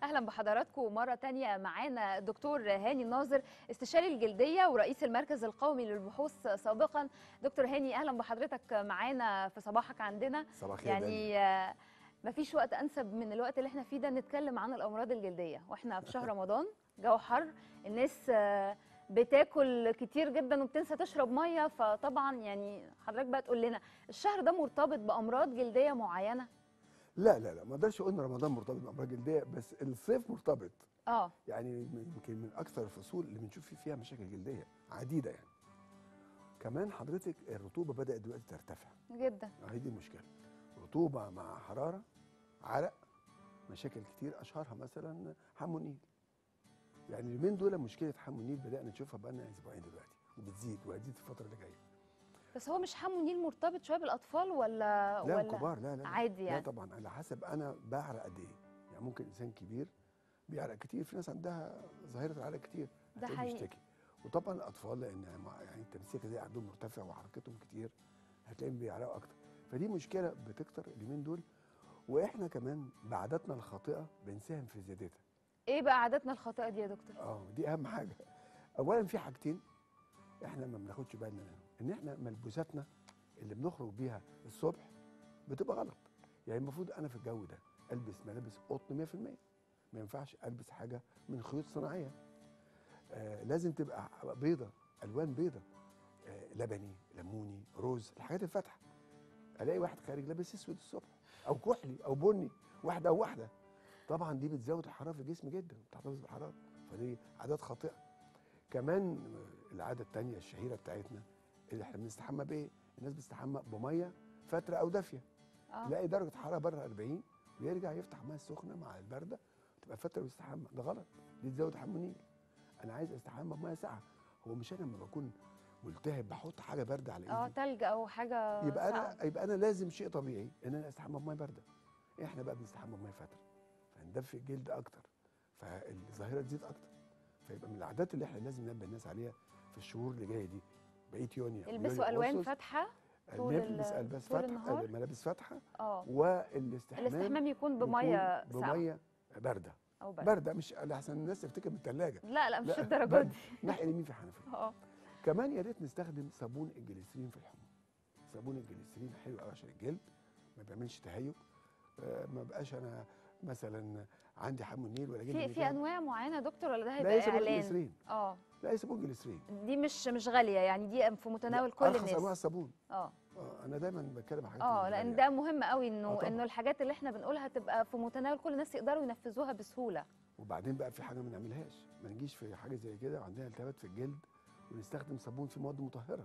اهلا بحضراتكم مره تانية معانا الدكتور هاني الناظر استشاري الجلديه ورئيس المركز القومي للبحوث سابقا دكتور هاني اهلا بحضرتك معانا في صباحك عندنا صباح الخير دايما. يعني آه، مفيش وقت انسب من الوقت اللي احنا فيه ده نتكلم عن الامراض الجلديه واحنا في شهر رمضان جو حر الناس آه، بتاكل كتير جدا وبتنسى تشرب ميه فطبعا يعني حضرتك بقى تقول لنا الشهر ده مرتبط بامراض جلديه معينه لا لا لا ما اقدرش اقول ان رمضان مرتبط بامراض جلديه بس الصيف مرتبط اه يعني يمكن من اكثر الفصول اللي بنشوف فيه فيها مشاكل جلديه عديده يعني كمان حضرتك الرطوبه بدات دلوقتي ترتفع جدا هي دي المشكله رطوبه مع حراره عرق مشاكل كتير اشهرها مثلا حمو النيل يعني اليومين دول مشكله حمو النيل بدانا نشوفها بقالنا اسبوعين دلوقتي وبتزيد وهتزيد في الفتره اللي جايه بس هو مش حمو النيل مرتبط شويه بالاطفال ولا لا ولا كبار لا لا, لا عادي لا يعني طبعا على حسب انا بعرق قد ايه يعني ممكن انسان كبير بيعرق كتير في ناس عندها ظاهره العرق كتير ده هتلاقيه حقيقي. بيشتكي وطبعا الاطفال لان مع- يعني التمسيكه دي عندهم مرتفع وحركتهم كتير هتلاقيهم بيعرقوا اكتر فدي مشكله بتكتر اليومين دول واحنا كمان بعاداتنا الخاطئه بنساهم في زيادتها ايه بقى عاداتنا الخاطئه دي يا دكتور اه دي اهم حاجه اولا في حاجتين احنا ما بناخدش بالنا منهم ان احنا ملبوساتنا اللي بنخرج بيها الصبح بتبقى غلط يعني المفروض انا في الجو ده البس ملابس قطن 100% ما ينفعش البس حاجه من خيوط صناعيه آه لازم تبقى بيضه الوان بيضه آه لبني ليموني روز الحاجات الفاتحه الاقي واحد خارج لابس اسود الصبح او كحلي او بني واحده او واحده طبعا دي بتزود الحراره في الجسم جدا بتحتفظ بالحراره فدي عادات خاطئه كمان العاده الثانيه الشهيره بتاعتنا اللي احنا بنستحمى بايه الناس بتستحمى بميه فتره او دافيه اه تلاقي درجه حراره بره 40 ويرجع يفتح ميه سخنه مع البارده تبقى فتره ويستحمى ده غلط دي تزود حمو النيل انا عايز استحمى بميه ساقعه هو مش انا لما بكون ملتهب بحط حاجه بارده على اه ايدي تلج او حاجه يبقى صعبة. انا يبقى انا لازم شيء طبيعي ان انا استحمى بميه بارده احنا بقى بنستحمى بميه فتره فندفي الجلد اكتر فالظاهره تزيد اكتر فيبقى من العادات اللي احنا لازم ننبه الناس عليها في الشهور اللي جايه دي بقيه يونيو يلبسوا يوليو الوان أغسطس، فاتحه طول نلبس ال- الباس طول فاتحه النهار؟ ملابس فاتحه اه والاستحمام الاستحمام يكون يكون بميه ساقعه بميه بارده او برد بارده مش لحسن الناس تفتكر بالثلاجه لا لا مش لا، الدرجه برد. دي ناحيه اليمين في حنفيه اه كمان يا ريت نستخدم صابون الجليسرين في الحموم صابون الجليسرين حلو قوي عشان الجلد ما بيعملش تهيج آه، ما بقاش انا مثلا عندي حمو النيل ولا جلدي في في متهيج. انواع معينه يا دكتور ولا ده لا هيبقى هي صابون اعلان الجليسرين اه لا هي صابون جليسرين دي مش مش غاليه يعني دي في متناول لا، كل ارخص انواع الناس الصابون اه آه، انا دايما بتكلم عن حاجات اه اللي لان غالية. ده مهم قوي آه انه طبعاً. انه الحاجات اللي احنا بنقولها تبقى في متناول كل الناس يقدروا ينفذوها بسهوله وبعدين بقى في حاجه ما نعملهاش ما نجيش في حاجه زي كده وعندنا التهابات في الجلد ونستخدم صابون فيه مواد مطهره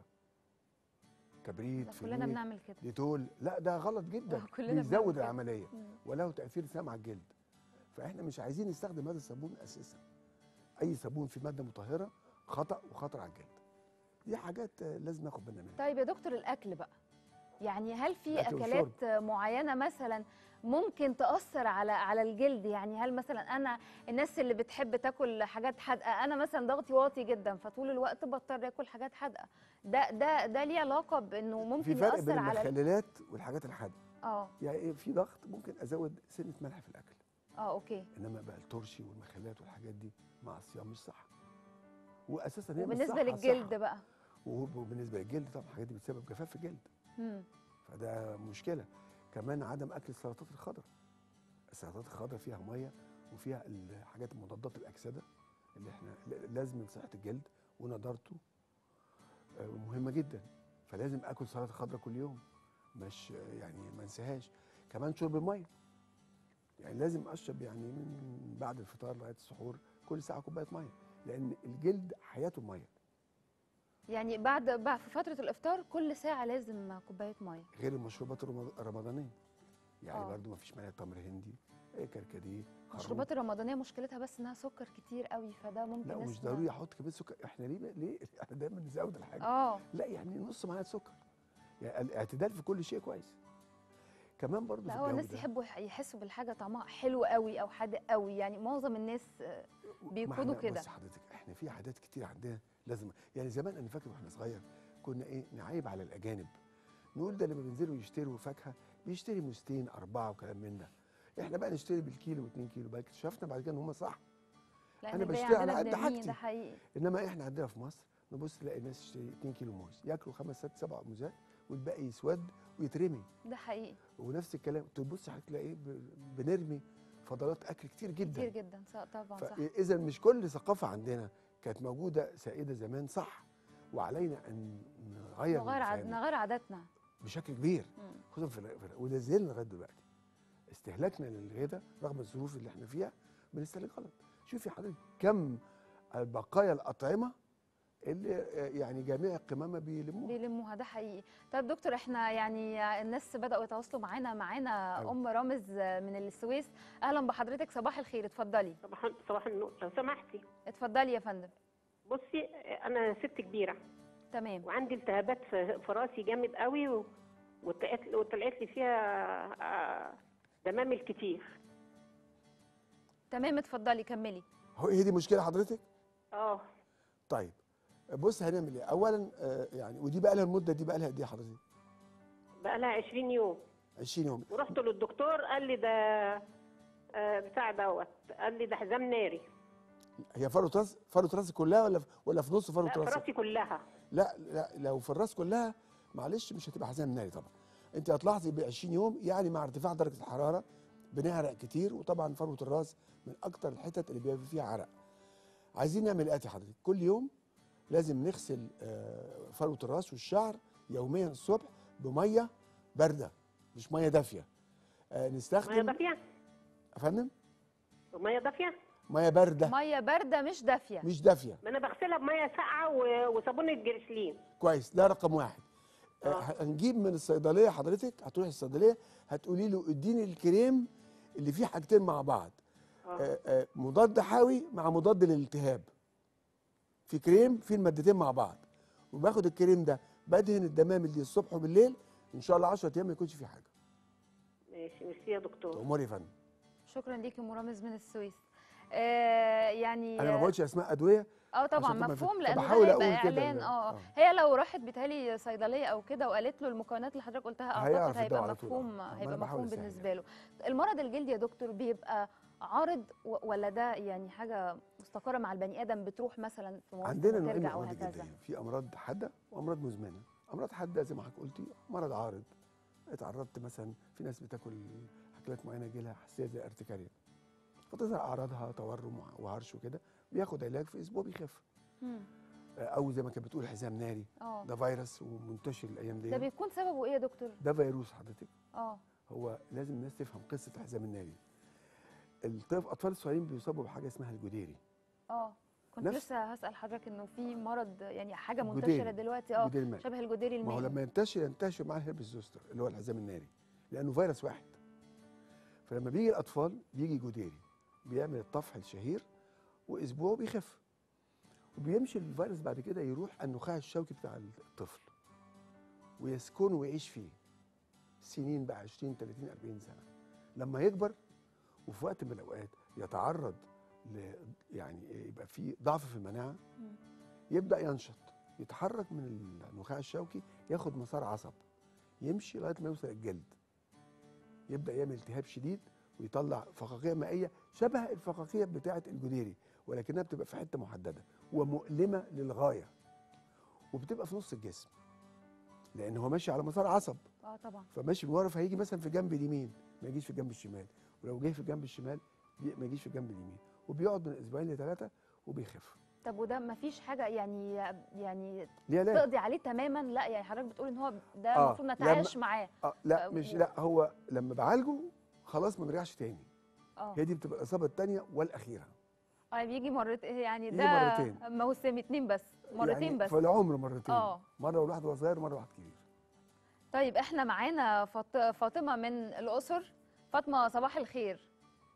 كبريت ده كلنا فينيل بنعمل كده ديتول لا ده غلط جدا آه، كلنا بنعمل بيزود كده. العمليه مم. وله تاثير سام على الجلد فاحنا مش عايزين نستخدم هذا الصابون اساسا اي صابون فيه ماده مطهره خطا وخطر على الجلد دي حاجات آه، لازم ناخد بالنا منها طيب يا دكتور الاكل بقى يعني هل في الأكل اكلات معينه مثلا ممكن تاثر على على الجلد يعني هل مثلا انا الناس اللي بتحب تاكل حاجات حادقه انا مثلا ضغطي واطي جدا فطول الوقت بضطر اكل حاجات حادقه ده ده ده ليه علاقه بانه في ممكن فرق ياثر بين على ال- المخللات والحاجات الحادقه اه يعني إيه، في ضغط ممكن ازود سنه ملح في الاكل اه اوكي انما بقى الترشي والمخللات والحاجات دي مع الصيام مش صح واساسا هي مش وبالنسبه صح للجلد صح. بقى وبالنسبه للجلد طبعا الحاجات دي بتسبب جفاف في الجلد مم. فده مشكله كمان عدم اكل السلطات الخضراء السلطات الخضراء فيها ميه وفيها الحاجات المضادات الاكسده اللي احنا ل- لازم لصحه الجلد ونضارته آه، مهمه جدا فلازم اكل سلطه خضراء كل يوم مش آه، يعني ما انساهاش كمان شرب الميه يعني لازم اشرب يعني من بعد الفطار لغايه السحور كل ساعه كوبايه ميه لان الجلد حياته ميه يعني بعد بعد في فتره الافطار كل ساعه لازم كوبايه ميه غير المشروبات الرم- الرمضانيه يعني آه. برضو ما فيش مانع تمر هندي إيه كركديه خروب. المشروبات الرمضانيه مشكلتها بس انها سكر كتير قوي فده ممكن لا ناس ومش ما- ضروري احط كميه سكر احنا ليه ليه احنا دايما نزود الحاجه اه لا يعني نص معلقه سكر يعني الاعتدال في كل شيء كويس كمان برضو لا في هو الجو الناس ده يحبوا يح- يحسوا بالحاجه طعمها حلو قوي او حادق قوي يعني معظم الناس آه، ما بيقودوا إحنا- كده. بص حضرتك احنا في عادات كتير عندنا لازم يعني زمان انا فاكر واحنا صغير كنا ايه نعيب على الاجانب نقول ده لما بينزلوا يشتروا فاكهه بيشتري موستين اربعه وكلام من ده احنا بقى نشتري بالكيلو و2 كيلو بقى اكتشفنا بعد كده ان هم صح لان أنا البيع بشتري عندنا على قد بنرميه، حاجتي. ده حقيقي انما احنا عندنا في مصر نبص تلاقي الناس تشتري 2 كيلو موز ياكلوا خمس ست سبع موزات والباقي يسود ويترمي ده حقيقي ونفس الكلام تبص هتلاقي ب- بنرمي فضلات اكل كتير جدا كتير جدا صح طبعا صح فاذا مش كل ثقافه عندنا كانت موجوده سائده زمان صح وعلينا ان نغير من نغير عاد مفاهيمنا نغير عاداتنا بشكل كبير مم. خصوصا في ال- في ال- ولا زلنا لغايه دلوقتي استهلاكنا للغذاء رغم الظروف اللي احنا فيها بنستهلك غلط شوفي حضرتك كم بقايا الاطعمه اللي آه، يعني جميع القمامه بيلموها بيلموها ده حقيقي طيب دكتور احنا يعني الناس بدأوا يتواصلوا معانا معانا أيوة. ام رامز من السويس اهلا بحضرتك صباح الخير اتفضلي صباح صباح النور لو سمحتي اتفضلي يا فندم بصي انا ست كبيره تمام وعندي التهابات في في راسي جامد قوي و- وطلعت وطلعت لي فيها آه، دمامل كتير تمام اتفضلي كملي هو هي دي مشكله حضرتك اه طيب بص هنعمل ايه اولا آه، يعني ودي بقى لها المده دي بقى لها قد ايه حضرتك بقى لها 20 يوم 20 يوم ورحت للدكتور قال لي ده آه، بتاع دوت قال لي ده حزام ناري هي فروه راس فروه راس كلها ولا ولا في نص فروه لا في راسك راسي كلها لا لا لو في الراس كلها معلش مش هتبقى حزام ناري طبعا انت هتلاحظي ب 20 يوم يعني مع ارتفاع درجه الحراره بنعرق كتير وطبعا فروه الراس من اكتر الحتت اللي بيبقى فيها عرق عايزين نعمل الاتي حضرتك كل يوم لازم نغسل آه، فروه الراس والشعر يوميا الصبح بميه بارده مش ميه دافيه آه، ميه نستخدم دافيه يا فندم ميه دافيه ميه بارده ميه بارده مش دافيه مش دافيه ما انا بغسلها بميه ساقعه و- وصابون الجريسلين كويس ده رقم واحد آه، آه. هنجيب من الصيدليه حضرتك هتروحي الصيدليه هتقولي له اديني الكريم اللي فيه حاجتين مع بعض اه آه، آه، مضاد حيوي مع مضاد للالتهاب في كريم فيه المادتين مع بعض وباخد الكريم ده بدهن الدمامل دي الصبح وبالليل ان شاء الله 10 ايام ما يكونش فيه حاجه ماشي ميرسي يا دكتور امور يا فندم شكرا ليكي ام رامز من السويس آه يعني انا ما بقولش اسماء ادويه اه طبعا عشان تبقى مفهوم في- لان فبحاول ده أقول هيبقى كده اعلان يعني. اه آه. هي لو راحت بتهيألي صيدليه او كده وقالت له المكونات اللي حضرتك قلتها اعتقد هيعرف هيبقى يدور على طول. مفهوم آه. ما هيبقى أنا بحاول مفهوم أسهل بالنسبه له المرض الجلدي يا دكتور بيبقى عارض و- ولا ده يعني حاجه مستقره مع البني ادم بتروح مثلا في مواسم عندنا نوعين من وترجع الامراض وهكذا الجلديه في امراض حاده وامراض مزمنه امراض حاده زي ما حضرتك قلتي مرض عارض اتعرضت مثلا في ناس بتاكل اكلات معينه يجي لها حساسيه زي الارتكاريا فتظهر اعراضها تورم وهرش وكده بياخد علاج في اسبوع بيخف مم. او زي ما كانت بتقول حزام ناري اه ده فيروس ومنتشر الايام ده دي بيكون سببه ايه يا دكتور ده فيروس حضرتك اه هو لازم الناس تفهم قصه الحزام الناري الطفل الاطفال الصغيرين بيصابوا بحاجه اسمها الجديري اه كنت نفس- لسه هسأل حضرتك انه في مرض يعني حاجه الجديري. منتشره دلوقتي اه الجديري المائي. شبه الجديري ما هو المائي لما ينتشر ينتشر معاه الهربس زوستر اللي هو الحزام الناري لانه فيروس واحد فلما بيجي الاطفال بيجي جديري بيعمل الطفح الشهير واسبوع بيخف وبيمشي الفيروس بعد كده يروح النخاع الشوكي بتاع الطفل ويسكن ويعيش فيه سنين بقى 20 30 40 سنه لما يكبر وفي وقت من الاوقات يتعرض ل يعني يبقى في ضعف في المناعه مم. يبدا ينشط يتحرك من النخاع الشوكي ياخد مسار عصب يمشي لغايه ما يوصل الجلد يبدا يعمل التهاب شديد ويطلع فقاقيع مائيه شبه الفقاقيع بتاعه الجديري ولكنها بتبقى في حته محدده ومؤلمه للغايه وبتبقى في نص الجسم لان هو ماشي على مسار عصب اه طبعا فماشي من ورا فهيجي مثلا في جنب اليمين ما يجيش في الجنب الشمال ولو جه في الجنب الشمال بي- ما يجيش في الجنب اليمين وبيقعد من اسبوعين لثلاثه وبيخف طب وده ما فيش حاجه يعني يعني ليه لا تقضي عليه تماما لا يعني حضرتك بتقول ان هو ده آه، المفروض لما- نتعايش معاه آه لا آه، مش و- لا هو لما بعالجه خلاص ما بيرجعش تاني اه هي دي بتبقى الاصابه الثانيه والاخيره اه بيجي مرت يعني يجي ده مرتين. موسم اتنين بس مرتين يعني بس في العمر مرتين آه. مره والواحد وهو صغير ومره واحد كبير طيب احنا معانا فاط- فاطمه من الاقصر فاطمه صباح الخير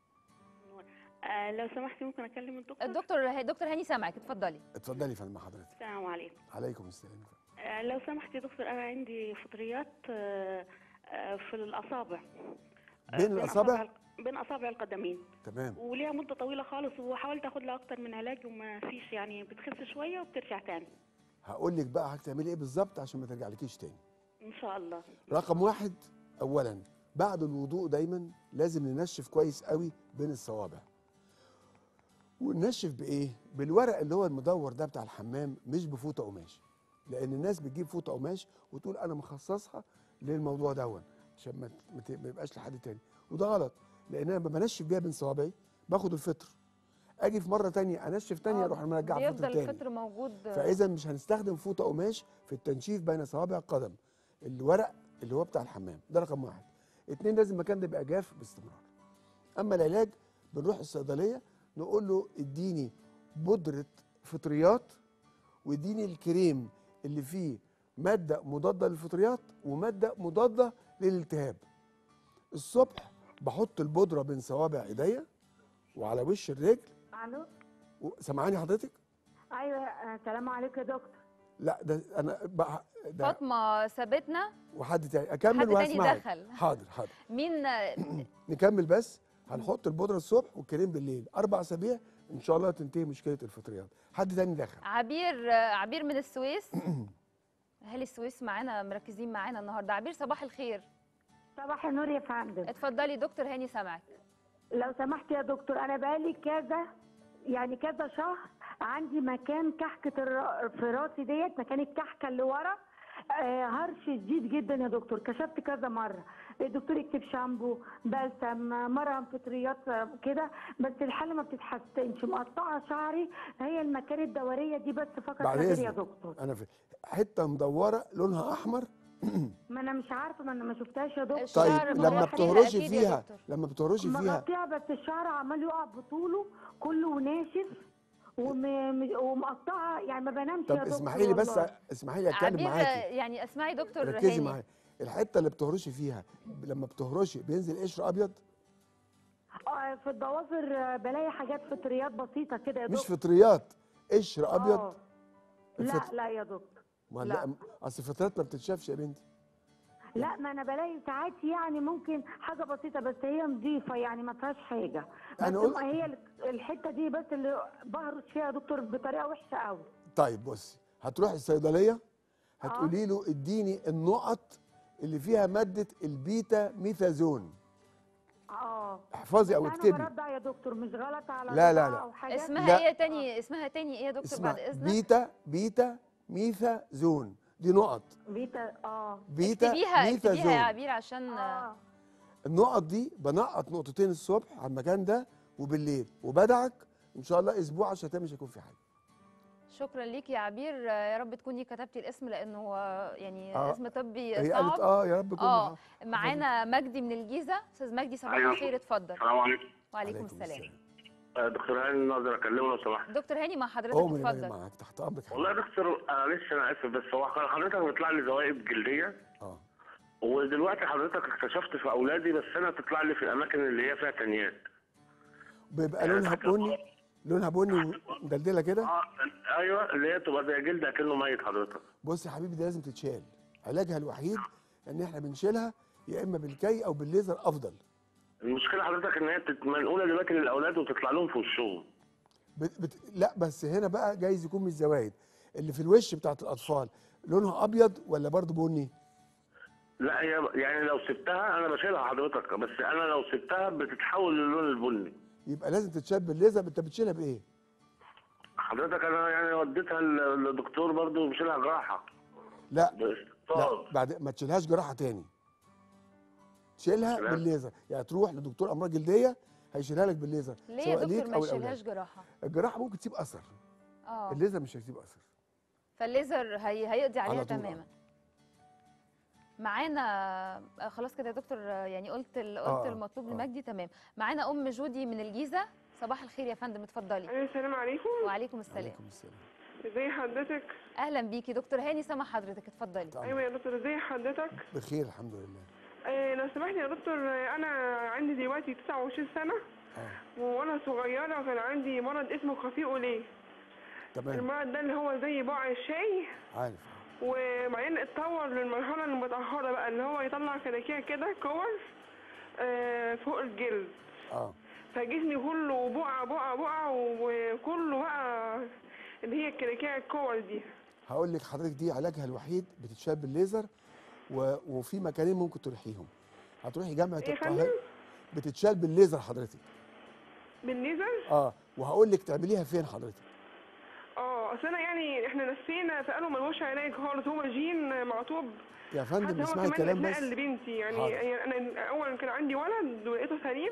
آه لو سمحتي ممكن اكلم الدكتور الدكتور دكتور هاني سامعك اتفضلي اتفضلي يا فندم حضرتك السلام عليكم عليكم السلام آه لو سمحتي دكتور انا عندي فطريات آه آه في الاصابع آه، بين الأصابع؟ الق- بين اصابع القدمين تمام وليها مده طويله خالص وحاولت اخد لها اكتر من علاج وما فيش يعني بتخف شويه وبترجع تاني هقول لك بقى هتعملي ايه بالظبط عشان ما ترجعلكيش تاني ان شاء الله رقم واحد اولا بعد الوضوء دايما لازم ننشف كويس قوي بين الصوابع وننشف بايه بالورق اللي هو المدور ده بتاع الحمام مش بفوطه قماش لان الناس بتجيب فوطه قماش وتقول انا مخصصها للموضوع دون عشان ما ما ت- ما يبقاش لحد تاني وده غلط لان انا لما بنشف بيها بين صوابعي باخد الفطر اجي في مره تانية انشف تانية آه، اروح مرجع فطر بيفضل تاني الفطر موجود فاذا مش هنستخدم فوطه قماش في التنشيف بين صوابع القدم الورق اللي هو بتاع الحمام ده رقم واحد اتنين لازم المكان ده يبقى جاف باستمرار اما العلاج بنروح الصيدليه نقول له اديني بودره فطريات واديني الكريم اللي فيه ماده مضاده للفطريات وماده مضاده للالتهاب الصبح بحط البودره بين صوابع ايديا وعلى وش الرجل الو و- سامعاني حضرتك ايوه آه، السلام عليكم يا دكتور لا ده انا بقى ده فاطمه سابتنا وحد تاني اكمل حد تاني وهسمعك دخل. حاضر حاضر مين نكمل بس هنحط البودره الصبح والكريم بالليل اربع اسابيع ان شاء الله تنتهي مشكله الفطريات حد تاني دخل عبير عبير من السويس اهالي السويس معانا مركزين معانا النهارده عبير صباح الخير صباح النور يا فندم اتفضلي دكتور هاني سامعك لو سمحت يا دكتور انا بقالي كذا يعني كذا شهر عندي مكان كحكه الر- في راسي ديت مكان الكحكه اللي ورا آه، هرش شديد جدا يا دكتور كشفت كذا مره الدكتور يكتب شامبو بلسم مرهم فطريات آه، كده بس الحاله ما بتتحسنش مقطعه شعري هي المكان الدوريه دي بس فقط بعد لا غير يا اذنك دكتور انا في حته مدوره لونها احمر ما انا مش عارفه ما انا ما شفتهاش يا دكتور الشعر طيب مغطيها لما أكيد بتهرشي يا فيها دكتور. لما بتهرشي فيها مغطيها بس الشعر عمال يقع بطوله كله ناشف وم- ومقطعه يعني ما بنامش طب يا دكتور اسمحي لي بس والله. اسمحي لي اتكلم عبير معاكي يعني اسمعي دكتور ركزي هاني معايا الحته اللي بتهرشي فيها لما بتهرشي بينزل قشر ابيض آه، في الضوافر آه، بلاقي حاجات فطريات بسيطه كده يا مش دكتور فطريات قشر ابيض آه. لا الفط- لا يا دكتور ما لا. لا اصل الفطريات ما بتتشافش يا بنتي لا ما انا بلاقي ساعات يعني ممكن حاجه بسيطه بس هي نظيفه يعني ما فيهاش حاجه بس أنا قلت- ما هي ال- الحته دي بس اللي بهرش فيها يا دكتور بطريقه وحشه قوي طيب بصي هتروحي الصيدليه هتقولي له اديني النقط اللي فيها ماده البيتا ميثازون اه احفظي او بس اكتبي انا برد يا دكتور مش غلط على لا، لا، رضاعة لا. او حاجه اسمها لا. ايه تاني اسمها تاني ايه يا دكتور اسمها بعد اذنك بيتا بيتا ميثازون دي نقط بيتا اه بيتا اكتبيها اكتبيها يا ميثازون عبير عشان اه النقط دي بنقط نقطتين الصبح على المكان ده وبالليل وبدعك ان شاء الله اسبوع عشان مش هيكون في حاجه شكرا ليك يا عبير يا رب تكوني كتبتي الاسم لانه هو يعني آه. اسم طبي هي قالت صعب اه يا رب يكون اه معاها. معانا مجدي من الجيزه استاذ مجدي صباح أيوة. الخير اتفضل السلام عليكم وعليكم السلام آه، دكتور هاني نقدر اكلمه لو سمحت دكتور هاني مع حضرتك قوم اللي اتفضل معاك تحت امرك يا والله يا دكتور معلش انا اسف بس هو كان حضرتك بيطلع لي زوائد جلديه اه ودلوقتي حضرتك اكتشفت في اولادي بس انا بتطلع لي في الاماكن اللي هي فيها تنيات بيبقى لونها بني لونها بني ومدلدله كده اه ايوه اللي هي تبقى زي جلد اكنه ميت حضرتك بص يا حبيبي دي لازم تتشال علاجها الوحيد ان احنا بنشيلها يا اما بالكي او بالليزر افضل المشكله حضرتك ان هي بتت- منقوله دلوقتي للاولاد وتطلع لهم في وشهم بت... بت... لا بس هنا بقى جايز يكون مش زوايد اللي في الوش بتاعت الاطفال لونها ابيض ولا برضه بني لا هي يعني لو سبتها انا بشيلها حضرتك بس انا لو سبتها بتتحول للون البني يبقى لازم تتشال بالليزر انت بتشيلها بايه حضرتك انا يعني وديتها ل- للدكتور برضه بيشيلها جراحه لا باستئصال لا بعد ما تشيلهاش جراحه تاني تشيلها تمام. بالليزر يعني تروح لدكتور امراض جلديه هيشيلها لك بالليزر ليه يا سواء ليك دكتور ما أو يشيلهاش الأولاد. جراحه الجراحه ممكن تسيب اثر اه الليزر مش هيسيب اثر فالليزر هي هيقضي عليها على طول، آه. تماما معانا آه، خلاص كده يا دكتور آه، يعني قلت ال... قلت آه، المطلوب آه. لمجدي تمام معانا ام جودي من الجيزه صباح الخير يا فندم اتفضلي أيوة، السلام عليكم وعليكم السلام عليكم السلام ازي حضرتك اهلا بيكي دكتور هاني سامع حضرتك اتفضلي طبعاً. ايوه يا دكتور ازي حضرتك بخير الحمد لله آه لو سمحت يا دكتور آه، انا عندي دلوقتي 29 سنه اه وانا صغيره كان عندي مرض اسمه خفيق ليه تمام المرض ده اللي هو زي بقع الشاي عارف وبعدين اتطور للمرحله المتاخره بقى اللي هو يطلع كلاكيع كده كور آه فوق الجلد اه فجسمي كله بقع بقع بقع وكله بقى اللي هي الكلاكيع الكور دي هقول لك حضرتك دي علاجها الوحيد بتتشال بالليزر و... وفي مكانين ممكن تروحيهم هتروحي جامعه إيه يا القاهره فندم؟ بتتشال بالليزر حضرتك بالليزر اه وهقول لك تعمليها فين حضرتك اه اصل انا يعني احنا نسينا فقالوا ملوش علاج خالص هو جين معطوب يا فندم حتى هو اسمعي كمان الكلام بس اتنقل لبنتي يعني, حاضر. يعني انا اولا كان عندي ولد ولقيته سليم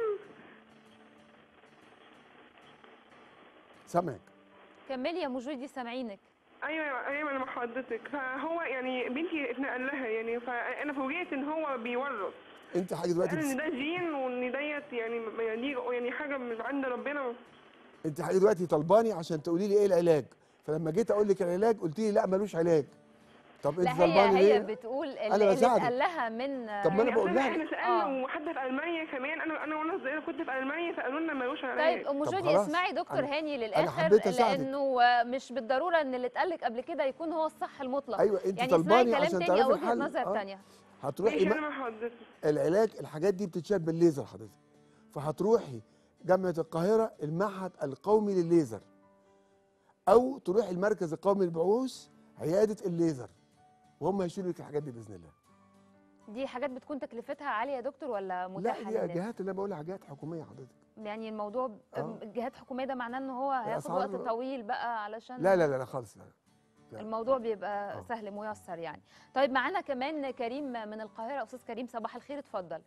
سامعك كملي يا مجودي سامعينك ايوه ايوه انا مع حضرتك فهو يعني بنتي اتنقل لها يعني فانا فوجئت ان هو بيورث انت حاجه دلوقتي قال ان بتس... ده جين وان ديت يعني يعني دي يعني حاجه من عند ربنا انت حاجه دلوقتي طلباني عشان تقولي لي ايه العلاج فلما جيت اقول لك العلاج قلت لي لا ملوش علاج طب انت لا هي طلباني هي ليه بتقول أنا اللي, اللي بساعدك. اتقال لها من طب ما انا يعني بقول أصل لها احنا آه. سالنا وحتى في المانيا كمان انا انا وانا صغيره كنت في المانيا فقالوا لنا ملوش علاج طيب ام طب جودي خلاص، اسمعي دكتور أنا- هاني أنا للاخر حبيت أساعدك. لانه مش بالضروره ان اللي اتقال لك قبل كده يكون هو الصح المطلق ايوه انت يعني اسمعي طلباني كلام عشان تاني او تعرفي وجهه الحل نظر آه. تانيه هتروحي ماشي ما... انا مع حضرتك العلاج الحاجات دي بتتشال بالليزر حضرتك فهتروحي جامعه القاهره المعهد القومي للليزر او تروحي المركز القومي للبحوث عياده الليزر وهم هيشيلوا لك الحاجات دي باذن الله دي حاجات بتكون تكلفتها عاليه يا دكتور ولا لا متاحه دي للناس جهات اللي انا بقولها جهات حكوميه حضرتك يعني الموضوع ب- آه. جهات حكوميه ده معناه ان هو هياخد وقت الأسعار- طويل بقى علشان لا لا لا, لا خالص لا لا. الموضوع بيبقى آه. سهل ميسر يعني طيب معانا كمان كريم من القاهره استاذ كريم صباح الخير اتفضل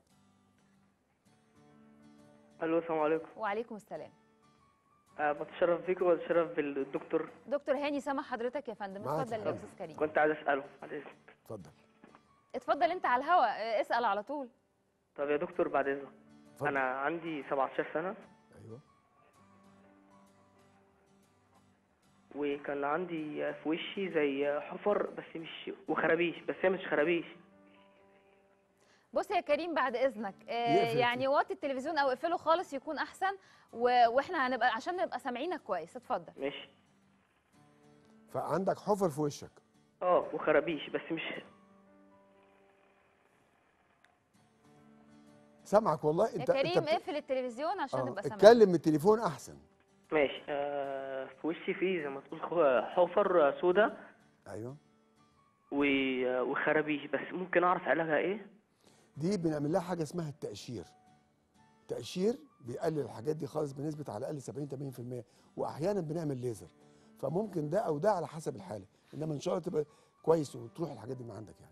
الو السلام عليكم وعليكم السلام أه بتشرف بيك وبتشرف بالدكتور دكتور هاني سامح حضرتك يا فندم معاك اتفضل يا حضرتك. استاذ كريم كنت عايز اساله بعد اذنك اتفضل اتفضل انت على الهوا اه، اسال على طول طب يا دكتور بعد اذنك اتفضل. انا عندي 17 سنه ايوه وكان عندي في وشي زي حفر بس مش وخرابيش بس هي مش خرابيش بص يا كريم بعد اذنك اه، يقفل يعني وطي التلفزيون او اقفله خالص يكون احسن و... واحنا هنبقى عشان نبقى سامعينك كويس اتفضل ماشي فعندك حفر في وشك اه وخرابيش بس مش سامعك والله يا انت كريم انت اقفل التلفزيون عشان آه، نبقى سامعين اتكلم من التليفون احسن ماشي آه في وشي فيه زي ما تقول خو- حفر سودا ايوه و- وخرابيش بس ممكن اعرف علاجها ايه دي بنعمل لها حاجه اسمها التقشير تقشير بيقلل الحاجات دي خالص بنسبه على الاقل 70 80% واحيانا بنعمل ليزر فممكن ده او ده على حسب الحاله انما ان شاء الله تبقى كويس وتروح الحاجات دي من عندك يعني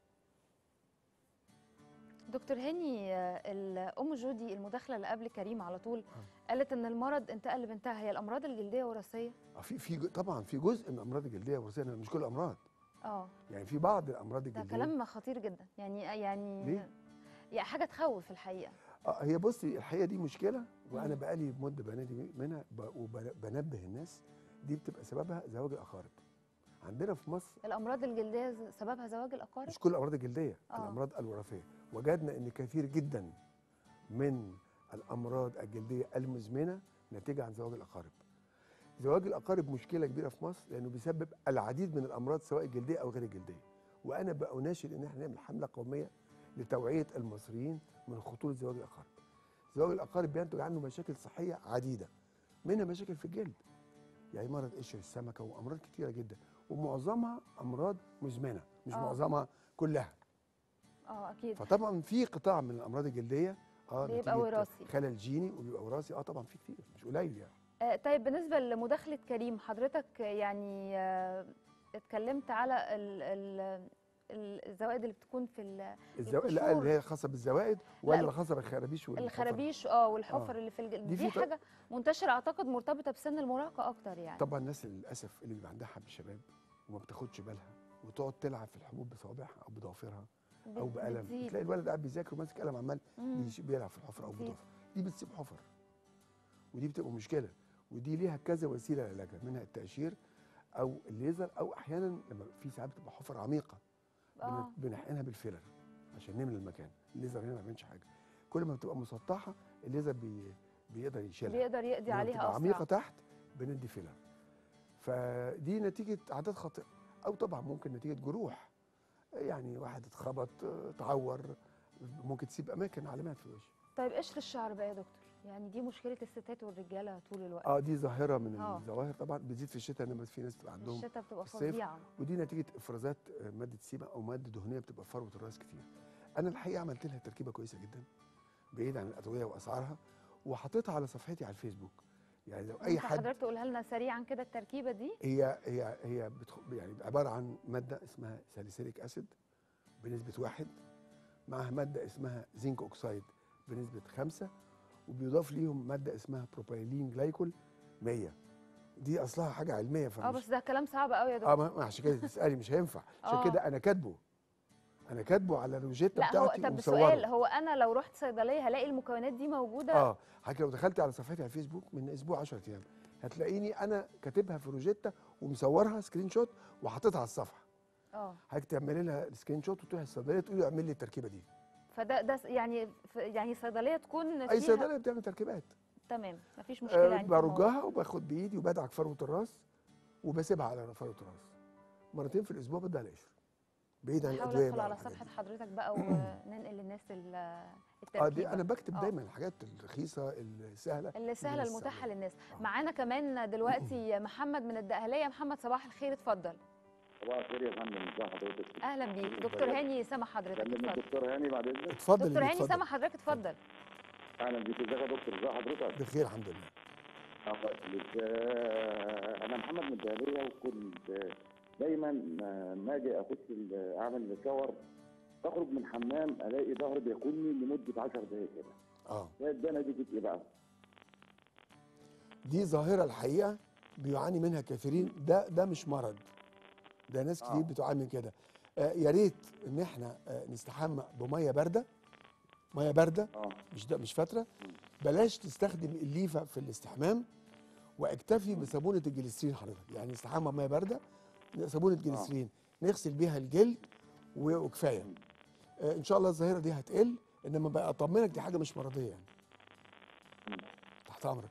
دكتور هاني اه، الام جودي المداخله اللي قبل كريم على طول قالت ان المرض انتقل لبنتها هي الامراض الجلديه وراثيه آه، في في ج- طبعا في جزء من الامراض الجلديه وراثيه إنما مش كل الامراض اه يعني في بعض الامراض ده الجلديه كلام خطير جدا يعني يعني ليه؟ يعني حاجه تخوف الحقيقه اه هي بصي الحقيقه دي مشكله وانا بقالي مده بنادي منها ب- وبنبه الناس دي بتبقى سببها زواج الاقارب عندنا في مصر الامراض الجلديه ز- سببها زواج الاقارب مش كل الامراض الجلديه آه. الامراض الوراثيه وجدنا ان كثير جدا من الامراض الجلديه المزمنه ناتجه عن زواج الاقارب زواج الاقارب مشكله كبيره في مصر لانه بيسبب العديد من الامراض سواء الجلديه او غير الجلديه وانا بقى اناشد ان احنا نعمل حمله قوميه لتوعيه المصريين من خطوره زواج الاقارب زواج الاقارب بينتج عنه مشاكل صحيه عديده منها مشاكل في الجلد يعني مرض قشر السمكه وامراض كتيره جدا ومعظمها امراض مزمنه مش آه. معظمها كلها اه اكيد فطبعا في قطاع من الامراض الجلديه اه بيبقى نتيجة وراثي. خلل جيني وبيبقى وراثي اه طبعا في كتير مش قليل يعني آه، طيب بالنسبة لمداخلة كريم حضرتك يعني آه، اتكلمت على ال- ال- ال- الزوائد اللي بتكون في ال- الزو... لا القشور. اللي هي خاصه بالزوائد ولا اللي خاصه بالخرابيش والحفر؟ الخرابيش اه والحفر آه. اللي في الجلد دي دي, في ط- حاجة منتشرة اعتقد مرتبطة بسن المراهقة اكتر يعني طبعا الناس للاسف اللي بيبقى عندها حب شباب وما بتاخدش بالها وتقعد تلعب في الحبوب بصوابعها او بضوافرها او بت- بقلم بتزيد. تلاقي الولد قاعد بيذاكر وماسك قلم عمال مم. بيش- بيلعب في الحفر او بتزيد. بضوافر دي بتسيب حفر ودي بتبقى مشكله ودي ليها كذا وسيله لعلاجها منها التقشير او الليزر او احيانا لما في ساعات بتبقى حفر عميقه اه بن- بنحقنها بالفيلر عشان نملى المكان الليزر هنا ما بيعملش حاجه كل ما بتبقى مسطحه الليزر بي بيقدر يشيلها بيقدر يقضي لما عليها بتبقى عميقه اسرع تحت بندي فيلر فدي نتيجه عادات خاطئه او طبعا ممكن نتيجه جروح يعني واحد اتخبط اه، اتعور ممكن تسيب اماكن علامات في الوش طيب قشر الشعر بقى يا دكتور يعني دي مشكلة الستات والرجالة طول الوقت اه دي ظاهره من آه. الظواهر طبعا بتزيد في الشتاء انما في ناس بتبقى عندهم الشتاء بتبقى الصيف فظيعة ودي نتيجه افرازات آه، ماده سيبا او ماده دهنيه بتبقى في فروه الراس كتير انا الحقيقه عملت لها تركيبه كويسه جدا بعيد عن الادويه واسعارها وحطيتها على صفحتي على الفيسبوك يعني لو اي ممكن حد حضرتك تقولها لنا سريعا كده التركيبه دي هي هي هي بتخ... يعني عباره عن ماده اسمها ساليسيليك اسيد بنسبه واحد معها ماده اسمها زنك اوكسايد بنسبه خمسة وبيضاف ليهم ماده اسمها بروبايلين جلايكول 100 دي اصلها حاجه علميه اه فمش بس ده كلام صعب قوي يا اه دكتور ما ما عشان كده تسالي مش هينفع عشان آه. كده انا كاتبه انا كاتبه على الروجيتا لا هو بتاعتي طب ومصوره. سؤال هو انا لو رحت صيدليه هلاقي المكونات دي موجوده اه حضرتك لو دخلتي على صفحتي على الفيسبوك من اسبوع 10 ايام هتلاقيني انا كاتبها في روجيتا ومصورها سكرين شوت وحاططها على الصفحه اه حضرتك تعملي لها سكرين شوت وتروحي الصيدليه تقولي اعمل لي التركيبه دي فده ده س- يعني ف- يعني صيدليه تكون اي فيها صيدليه بتعمل تركيبات تمام مفيش مشكله أه يعني في الموضوع. برجها وباخد بايدي وبدعك فروه الراس وبسيبها على فروه الراس مرتين في الاسبوع بدي على قشر بعيد عن نحاول الادويه ندخل بقى على والحاجات صفحه دي. حضرتك بقى وننقل للناس ال- التركيبه اه دي انا بكتب آه. دايما الحاجات الرخيصه السهله اللي سهله الناس المتاحه تعملها. للناس آه. معانا كمان دلوقتي محمد من الدقهليه محمد صباح الخير اتفضل صباح الخير يا فندم ازي حضرتك اهلا بيك دكتور هاني سامع حضرتك كلم اتفضل الدكتور هاني بعد اذنك اتفضل دكتور يا هاني اتفضل. سامع حضرتك اتفضل اهلا بيك ازيك يا دكتور ازي حضرتك بخير الحمد لله الله يخليك آه، انا محمد من الدهليه وكنت آه، دايما آه، ما اجي اخش ال- اعمل الشاور اخرج من الحمام الاقي ظهري بياكلني لمده 10 دقائق كده اه ده انا دي ايه بقى؟ دي ظاهره الحقيقه بيعاني منها كثيرين ده ده مش مرض ده ناس كتير آه. بتعاني من كده آه يا ريت ان احنا آه نستحمى بميه بارده ميه بارده اه مش ده مش فتره بلاش تستخدم الليفه في الاستحمام واكتفي بصابونه الجليسرين حضرتك يعني استحمى بميه بارده صابونه جليسرين نغسل بيها الجلد و- وكفايه آه ان شاء الله الظاهره دي هتقل انما بقى اطمنك دي حاجه مش مرضيه يعني تحت امرك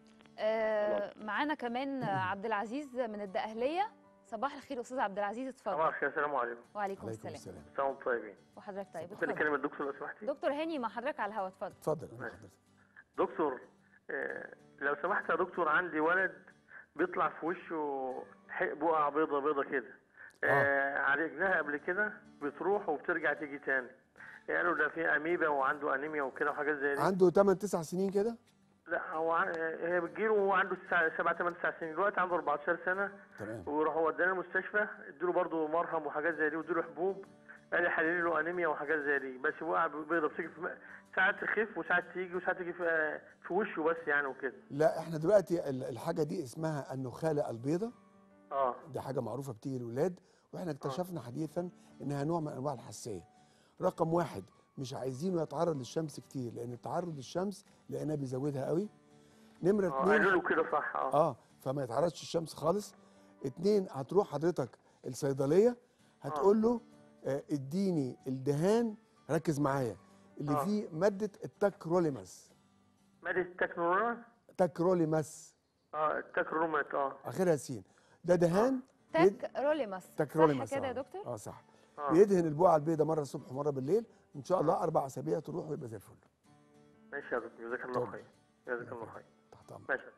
آه معانا كمان عبد العزيز من الدقهليه صباح الخير استاذ عبد العزيز صباح اتفضل الخير السلام عليكم وعليكم عليكم السلام السلام سلام طيبين وحضرتك طيب ممكن اتفضل اكلم الدكتور لو سمحتي دكتور هاني مع حضرتك على الهوا اتفضل اتفضل أنا ماشي. حضرتك دكتور آه، لو سمحت يا دكتور عندي ولد بيطلع في وشه ح- بقع بيضة بيضة كده آه، عالجناها قبل كده بتروح وبترجع تيجي تاني قالوا ده في اميبا وعنده انيميا وكده وحاجات زي دي عنده 8 9 سنين كده لا هو عن- هي بتجيله وهو عنده 7 8 9 سنين دلوقتي عنده 14 سنه تمام وراحوا ودانا المستشفى ادوا له برضه مرهم وحاجات زي دي وادوا له حبوب قال لي حللوا له انيميا وحاجات زي دي بس وقع بيضه بتيجي في م- ساعات تخف وساعات تيجي وساعات تيجي في, في وشه بس يعني وكده لا احنا دلوقتي ال- الحاجه دي اسمها النخاله البيضاء اه دي حاجه معروفه بتيجي للولاد واحنا اكتشفنا حديثا انها نوع من انواع الحساسيه رقم واحد مش عايزينه يتعرض للشمس كتير لان التعرض للشمس لانها بيزودها قوي نمره اه اتنين قالوا له كده صح اه اه فما يتعرضش الشمس خالص اتنين هتروح حضرتك الصيدليه هتقول له آه، اديني الدهان ركز معايا اللي آه. فيه ماده التاكروليماس مادة التكنولوجيا تاكروليماس اه التكرومات اه اخرها سين ده دهان يد- تاك روليماس تاكروليماس صح كده يا آه. دكتور اه صح اه بيدهن البقعه البيضاء مره الصبح ومره بالليل ان شاء الله اربع اسابيع تروح ويبقى زي الفل ماشي يا دكتور جزاك الله طب. خير جزاك الله خير تحت امرك ماشي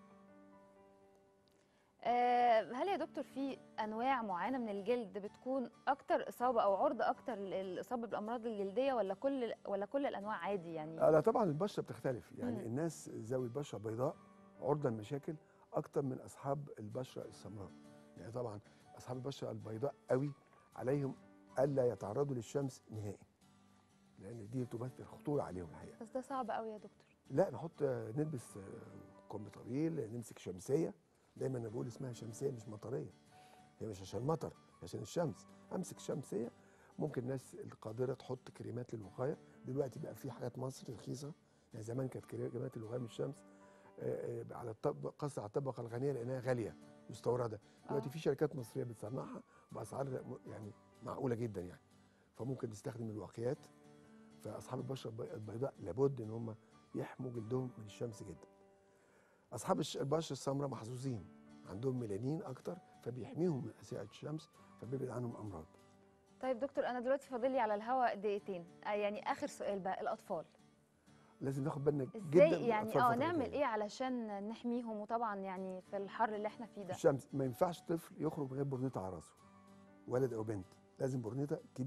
آه هل يا دكتور في انواع معينه من الجلد بتكون اكتر اصابه او عرضه اكتر للاصابه بالامراض الجلديه ولا كل ولا كل الانواع عادي يعني آه لا طبعا البشره بتختلف يعني مم. الناس ذوي البشره بيضاء عرضه لمشاكل اكتر من اصحاب البشره السمراء يعني طبعا اصحاب البشره البيضاء قوي عليهم الا يتعرضوا للشمس نهائي لان دي تمثل خطوره عليهم الحقيقه بس ده صعب قوي يا دكتور لا نحط نلبس آه، كم طويل نمسك شمسيه دايما انا بقول اسمها شمسيه مش مطريه هي مش عشان مطر عشان الشمس امسك شمسيه ممكن الناس القادره تحط كريمات للوقايه دلوقتي بقى في حاجات مصر رخيصه يعني زمان كانت كريمات الوقايه من الشمس آه، آه، على الطب قصر على الطبقه الغنيه لانها غاليه مستورده دلوقتي آه. في شركات مصريه بتصنعها باسعار م- يعني معقوله جدا يعني فممكن نستخدم الواقيات فاصحاب البشره البي- البيضاء لابد ان هم يحموا جلدهم من الشمس جدا اصحاب الش- البشره السمراء محظوظين عندهم ميلانين اكتر فبيحميهم من اشعه الشمس فبيبعد عنهم امراض طيب دكتور انا دلوقتي فاضل لي على الهواء دقيقتين آه يعني اخر سؤال بقى الاطفال لازم ناخد بالنا جدا ازاي من يعني الأطفال اه الفترة نعمل الجاية. ايه علشان نحميهم وطبعا يعني في الحر اللي احنا فيه ده الشمس ما ينفعش طفل يخرج من غير برنيطه على راسه ولد او بنت لازم برنيطه كبيره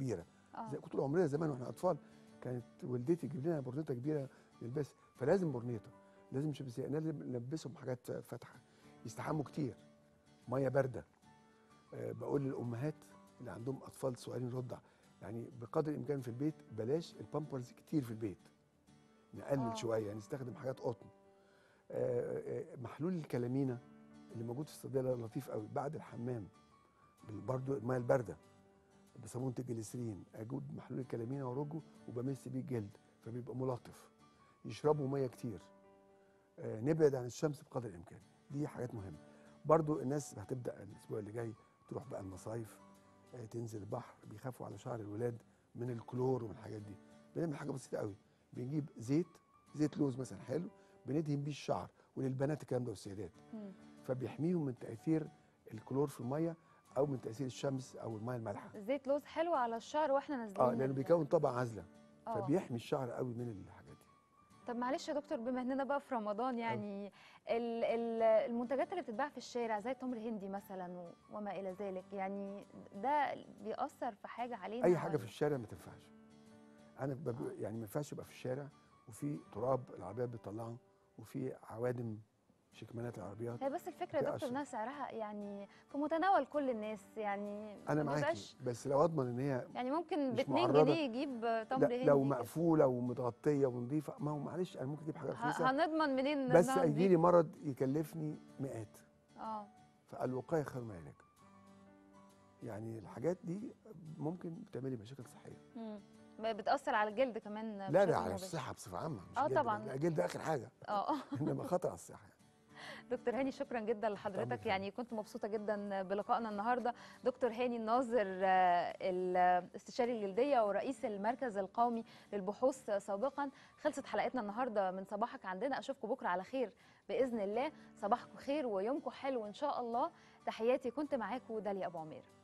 آه. زي طول عمرنا زمان واحنا اطفال كانت والدتي تجيب لنا برنيطه كبيره نلبسها فلازم برنيطه لازم شمسيه لازم نلبسهم حاجات فاتحه يستحموا كتير ميه بارده أه بقول للامهات اللي عندهم اطفال صغيرين رضع يعني بقدر الامكان في البيت بلاش البامبرز كتير في البيت نقلل آه. آه. شويه يعني نستخدم حاجات قطن آه، آه، محلول الكلامينه اللي موجود في الصيدليه لطيف قوي بعد الحمام برضه الميه البارده بصابونه الجليسرين اجود محلول الكلامينه وارجه وبمس بيه الجلد فبيبقى ملطف يشربوا ميه كتير آه، نبعد عن الشمس بقدر الامكان دي حاجات مهمه برضو الناس هتبدا الاسبوع اللي جاي تروح بقى المصايف آه، تنزل البحر بيخافوا على شعر الولاد من الكلور ومن الحاجات دي بنعمل حاجه بسيطه قوي بنجيب زيت زيت لوز مثلا حلو بندهن بيه الشعر وللبنات الكلام ده والسيدات مم. فبيحميهم من تاثير الكلور في الميه او من تاثير الشمس او الميه المالحه زيت لوز حلو على الشعر واحنا نازلين اه لانه ال- بيكون طبقه عازله آه. فبيحمي الشعر قوي من الحاجات دي طب معلش يا دكتور بما اننا بقى في رمضان يعني ال- ال- المنتجات اللي بتتباع في الشارع زي التمر هندي مثلا و- وما الى ذلك يعني ده بيأثر في حاجه علينا اي حاجه في ولا- الشارع ما تنفعش انا بب... يعني ما ينفعش يبقى في الشارع وفي تراب العربيات بتطلعه وفي عوادم شكمانات العربيات هي بس الفكره يا في دكتور أشرف. انها سعرها يعني في متناول كل الناس يعني انا ما معاكي بيبقاش- بس لو اضمن ان هي يعني ممكن ب مش 2 معرضة. جنيه يجيب تمر لا هندي لو كده. مقفوله ومتغطيه ونظيفه ما هو معلش انا ممكن اجيب حاجه ه- رخيصه هنضمن منين بس إنها هيجي لي نضيفة؟ مرض يكلفني مئات اه فالوقايه خير من العلاج يعني الحاجات دي ممكن بتعملي مشاكل صحيه مم. بتأثر على الجلد كمان لا بشكل لا على مباشر. الصحه بصفه عامه مش آه جلد. طبعاً. لا، جلد اخر حاجه اه انما خطر على الصحه دكتور هاني شكرا جدا لحضرتك أمرك. يعني كنت مبسوطه جدا بلقائنا النهارده دكتور هاني الناظر آه، الاستشاري الجلديه ورئيس المركز القومي للبحوث سابقا خلصت حلقتنا النهارده من صباحك عندنا اشوفكم بكره على خير باذن الله صباحكم خير ويومكم حلو ان شاء الله تحياتي كنت معاكم داليا ابو عمير